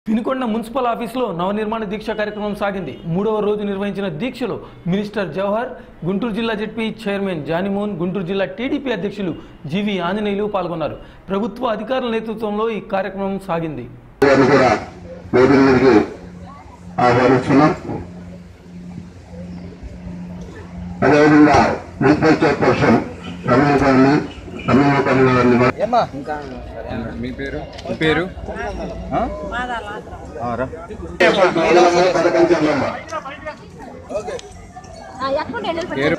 Vinukonda municipal ఆఫీసులో నవనిర్మాణ దీక్ష కార్యక్రమం సాగింది మూడవ రోజు నిర్వహించిన దీక్షలో మినిస్టర్ జవహర్ గుంటూరు జిల్లా జడ్పీ చైర్మన్ జానిమోహన్ గుంటూరు జిల్లా టీడీపీ అధ్యక్షులు జీవి ఆంజనేయులు పాల్గొన్నారు ప్రభుత్వ అధికారుల నేతృత్వంలో ఈ కార్యక్రమం సాగింది గారిని కూడా వేదిక మీదకి ఆహ్వానిస్తున్నాం అదేవిధంగా మున్సిపల్ చైర్పర్సన్ రమణ గారిని రమణ గారిని కూడా మీ పేరు మీ పేరు ఆ? ఆ, రా. పథకం చెల్లమ్మ పేరు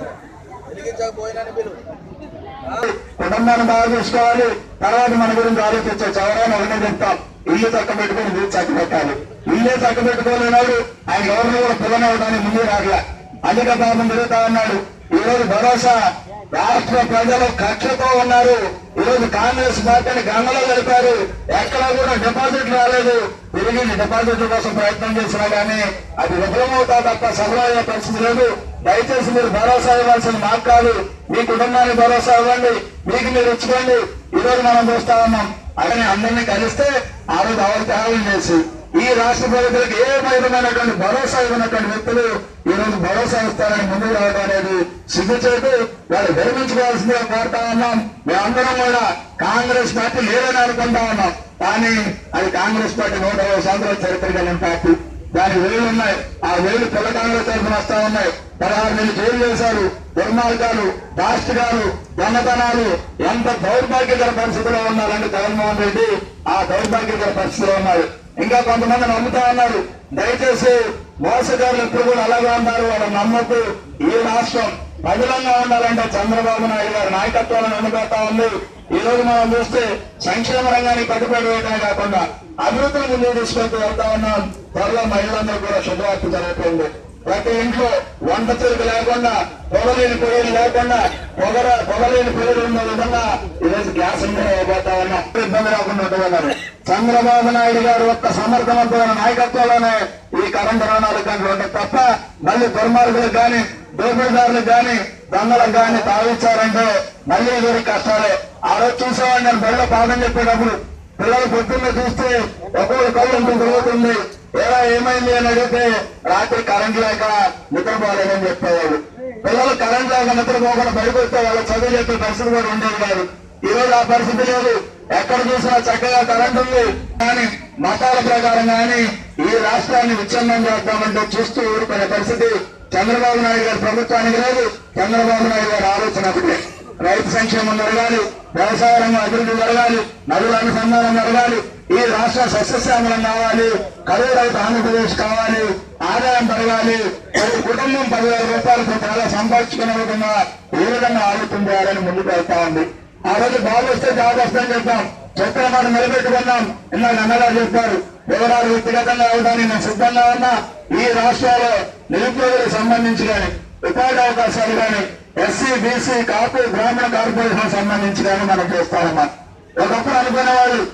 కుటుంబాన్ని బాగా చూసుకోవాలి తర్వాత మన గురించి ఆలోచించే ఎవరైనా ఒకటే చెప్తాం ఇల్లు చక్క పెట్టుకుని వీలు చక్క పెట్టాలి ఇల్లే చక్క పెట్టుకోలేనాడు ఆయన ఎవరిని కూడా పిల్లనవడానికి ముందు రాగల అధిక పాపం తిరుగుతా ఉన్నాడు ఈ రోజు భరోసా రాష్ట్ర ప్రజలు కక్షతో ఉన్నారు ఈ రోజు కాంగ్రెస్ పార్టీని గంగలో గడిపారు ఎక్కడా కూడా డిపాజిట్ రాలేదు తిరిగి డిపాజిట్ల కోసం ప్రయత్నం చేసినా గానీ అది విఫలమవుతా తప్ప సఫలమయ్యే పరిస్థితి లేదు దయచేసి మీరు భరోసా ఇవ్వాల్సిన మాకు కాదు మీ కుటుంబానికి భరోసా ఇవ్వండి మీకు మీరు ఇచ్చుకోండి ఈ రోజు మనం చూస్తా ఉన్నాం అలానే అందరినీ కలిస్తే ఆ రోజు అవతారం చేసి ఈ రాష్ట్ర ప్రజలకు ఏ విధమైనటువంటి భరోసా ఇవ్వనటువంటి వ్యక్తులు ఈ రోజు భరోసా ఇస్తారని ముందుకు రావడం అనేది సిగ్గుచేటు వాళ్ళు విరమించుకోవాల్సిందిగా కోరుతా ఉన్నాం మేమందరం కూడా కాంగ్రెస్ పార్టీ లేదని అనుకుంటా ఉన్నాం కానీ అది కాంగ్రెస్ పార్టీ నూట ఇరవై సంవత్సరాల చరిత్ర కలిగిన పార్టీ దాని వేలు ఉన్నాయి ఆ వేలు పిల్ల కాంగ్రెస్ తరఫున వస్తా ఉన్నాయి పదహారు నెలలు జైలు చేశారు దుర్మార్గాలు దాష్టికాలు దొంగతనాలు ఎంత దౌర్భాగ్యకర పరిస్థితిలో ఉన్నారంటే జగన్మోహన్ రెడ్డి ఆ దౌర్భాగ్యకర పరిస్థితిలో ఉన్నారు ఇంకా కొంతమంది నమ్ముతా ఉన్నారు దయచేసి మోసగారులు ఎప్పుడు కూడా అలాగే ఉంటారు వాళ్ళని నమ్మద్దు ఈ రాష్ట్రం పదిలంగా ఉండాలంటే చంద్రబాబు నాయుడు గారి నాయకత్వాలను ఎన్నుకోతా ఉంది ఈ రోజు మనం చూస్తే సంక్షేమ రంగానికి కట్టుబడి వేయడమే కాకుండా అభివృద్ధిని ముందుకు తీసుకెళ్తూ వెళ్తా ఉన్నాం త్వరలో మహిళలందరూ కూడా శుభవార్త జరుగుతుంది ప్రతి ఇంట్లో వంట చెరుకు లేకుండా పొగలేని పొయ్యిలు లేకుండా పొగర పొగలేని పొయ్యిలు ఉన్న విధంగా ఈరోజు గ్యాస్ ఇంజన్ అయిపోతా ఉన్నాం ఇబ్బంది రాకుండా ఉంటున్నారు చంద్రబాబు నాయుడు గారు ఒక్క సమర్థవంతమైన నాయకత్వంలోనే ఈ కరెంటు ఇరవై నాలుగు గంటలు ఉంటుంది తప్ప మళ్ళీ దుర్మార్గులకు గాని దోపిడీదారులకు గాని దొంగలకు గాని తావిచ్చారంటే మళ్ళీ ఎదురు కష్టాలే ఆ రోజు చూసేవాడిని నేను బడిలో పాఠం చెప్పేటప్పుడు పిల్లలు పొద్దున్న చూస్తే ఒక్కొక్క కళ్ళు ఇంత తిరుగుతుంది ఎలా ఏమైంది అని అడిగితే రాత్రి కరెంట్ లేక నిద్రపోలేదని చెప్పేవాడు పిల్లలు కరెంట్ లేక నిద్రపోకుండా బయటకు వస్తే వాళ్ళ చదువు చెప్పే పరిస్థితి కూడా ఉండేది కాదు ఈ రోజు ఆ పరిస్థితి లేదు ఎక్కడ చూసినా చక్కగా కరెంట్ ఉంది కానీ మతాల ప్రకారం కానీ ఈ రాష్ట్రాన్ని విచ్ఛిన్నం చేద్దామంటే చూస్తూ ఊరుకునే పరిస్థితి చంద్రబాబు నాయుడు గారి ప్రభుత్వానికి లేదు చంద్రబాబు నాయుడు గారి ఆలోచన ఒకటే రైతు సంక్షేమం జరగాలి వ్యవసాయ రంగం అభివృద్ధి జరగాలి నదుల అనుసంధానం జరగాలి ఈ రాష్ట్ర సస్యశ్యామలం కావాలి కరువు రైతు ఆంధ్రప్రదేశ్ కావాలి ఆదాయం పెరగాలి ప్రతి కుటుంబం పదివేల రూపాయలతో చాలా సంపాదించుకునే విధంగా ఏ విధంగా ఆలోచన చేయాలని ముందుకు వెళ్తా ఉంది ఆ రోజు బాబు వస్తే జాబ్ వస్తుందని చెప్పాం చెప్పిన మాట నిలబెట్టుకున్నాం ఇందాక అన్నగారు చెప్పారు వివరాలు వ్యక్తిగతంగా ఇవ్వడానికి నేను సిద్ధంగా ఉన్నా ఈ రాష్ట్రాల్లో నిరుద్యోగులకు సంబంధించి కానీ ఉపాధి అవకాశాలు కానీ ఎస్సీ బీసీ కాపు బ్రాహ్మణ కార్పొరేషన్ సంబంధించి కానీ మనం చేస్తామన్నా ఒకప్పుడు అనుకునే వాళ్ళు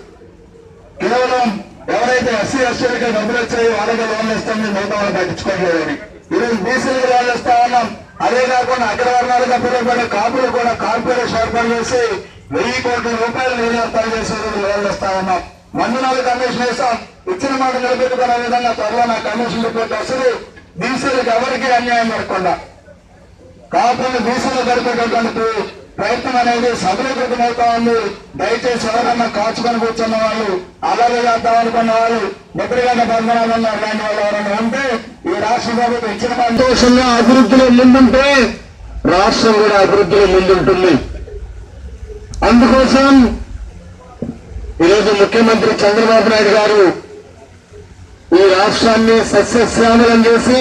కేవలం ఎవరైతే ఎస్సీ ఎస్టీలకి డబ్బులు వచ్చాయో వాళ్ళకి లోన్లు ఇస్తాం మేము మిగతా వాళ్ళు పట్టించుకోవట్లేదని ఈరోజు బీసీలకు లోన్లు ఇస్తా ఉన్నాం అదే కాకుండా అగ్రవర్ణాలుగా పిలువబడే కాపులు కూడా కార్పొరేషన్ ఏర్పాటు చేసి వెయ్యి కోట్ల రూపాయలు నిధులు చేసే రోజు లోన్లు ఇస్తా ఉన్నాం మందునాలు కమిషన్ వేస్తాం ఇచ్చిన మాట నిలబెట్టుకునే విధంగా త్వరలో నా కమిషన్ రిపోర్ట్ వస్తుంది బీసీలకు ఎవరికి అన్యాయం జరగకుండా కాపులను బీసీలో గడిపేటటువంటి ప్రయత్నం అనేది సఫలీకృతం అవుతా ఉంది దయచేసి ఎవరన్నా కాచుకొని కూర్చున్న వాళ్ళు అలాగే చేద్దాం అనుకున్న వాళ్ళు నిద్రగంట బంధనాలు ఉన్న అలాంటి వాళ్ళు ఎవరైనా ఉంటే ఈ రాష్ట్ర ప్రభుత్వం ఇచ్చిన సంతోషంగా అభివృద్ధిలో ముందుంటే రాష్ట్రం కూడా అభివృద్ధిలో ముందుంటుంది అందుకోసం ఈరోజు ముఖ్యమంత్రి చంద్రబాబు నాయుడు గారు ఈ రాష్ట్రాన్ని సస్యశ్యామలం చేసి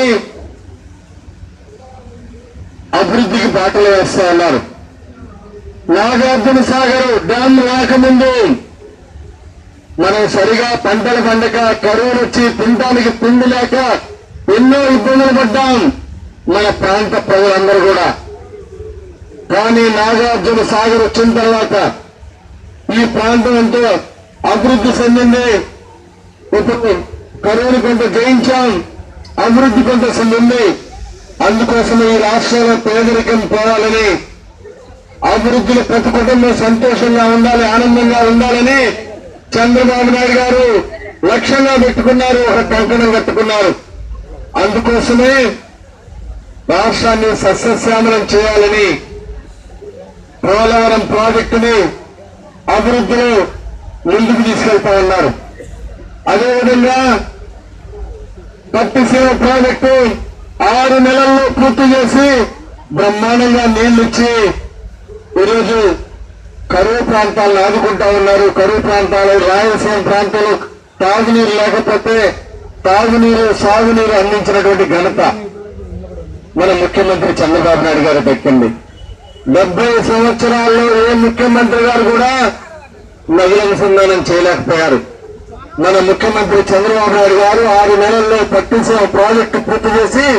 అభివృద్ధికి బాటలు వేస్తా ఉన్నారు నాగార్జున సాగర్ డ్యామ్ రాకముందు మనం సరిగా పంటలు పండక కరువు వచ్చి తినడానికి తిండి లేక ఎన్నో ఇబ్బందులు పడ్డాం మన ప్రాంత ప్రజలందరూ కూడా కానీ నాగార్జున సాగర్ వచ్చిన తర్వాత ఈ ప్రాంతం ఎంతో అభివృద్ధి చెందింది ఇప్పుడు కరువుని కొంత జయించాం అభివృద్ధి కొంత చెందింది అందుకోసం ఈ రాష్ట్రంలో పేదరికం పోవాలని అభివృద్ధిలో ప్రతి కుటుంబం సంతోషంగా ఉండాలి ఆనందంగా ఉండాలని చంద్రబాబు నాయుడు గారు లక్ష్యంగా పెట్టుకున్నారు ఒక కంకణం కట్టుకున్నారు అందుకోసమే రాష్ట్రాన్ని సస్యశ్యామలం చేయాలని పోలవరం ప్రాజెక్టుని అభివృద్ధిలో ముందుకు తీసుకెళ్తా ఉన్నారు అదేవిధంగా పట్టిసీమ ప్రాజెక్టు ఆరు నెలల్లో పూర్తి చేసి బ్రహ్మాండంగా నీళ్లిచ్చి ఈరోజు కరువు ప్రాంతాలను ఆదుకుంటా ఉన్నారు కరువు ప్రాంతాలు రాయలసీమ ప్రాంతంలో తాగునీరు లేకపోతే తాగునీరు సాగునీరు అందించినటువంటి ఘనత మన ముఖ్యమంత్రి చంద్రబాబు నాయుడు గారు దక్కింది డెబ్బై సంవత్సరాల్లో ఏ ముఖ్యమంత్రి గారు కూడా నదుల అనుసంధానం చేయలేకపోయారు మన ముఖ్యమంత్రి చంద్రబాబు నాయుడు గారు ఆరు నెలల్లో పట్టించిన ప్రాజెక్టు పూర్తి చేసి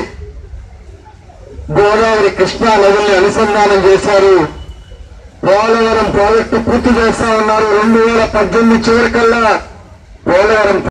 గోదావరి కృష్ణా నదుల్ని అనుసంధానం చేశారు పోలవరం ప్రాజెక్టు పూర్తి చేస్తా ఉన్నారు రెండు వేల పద్దెనిమిది చివరికల్లా పోలవరం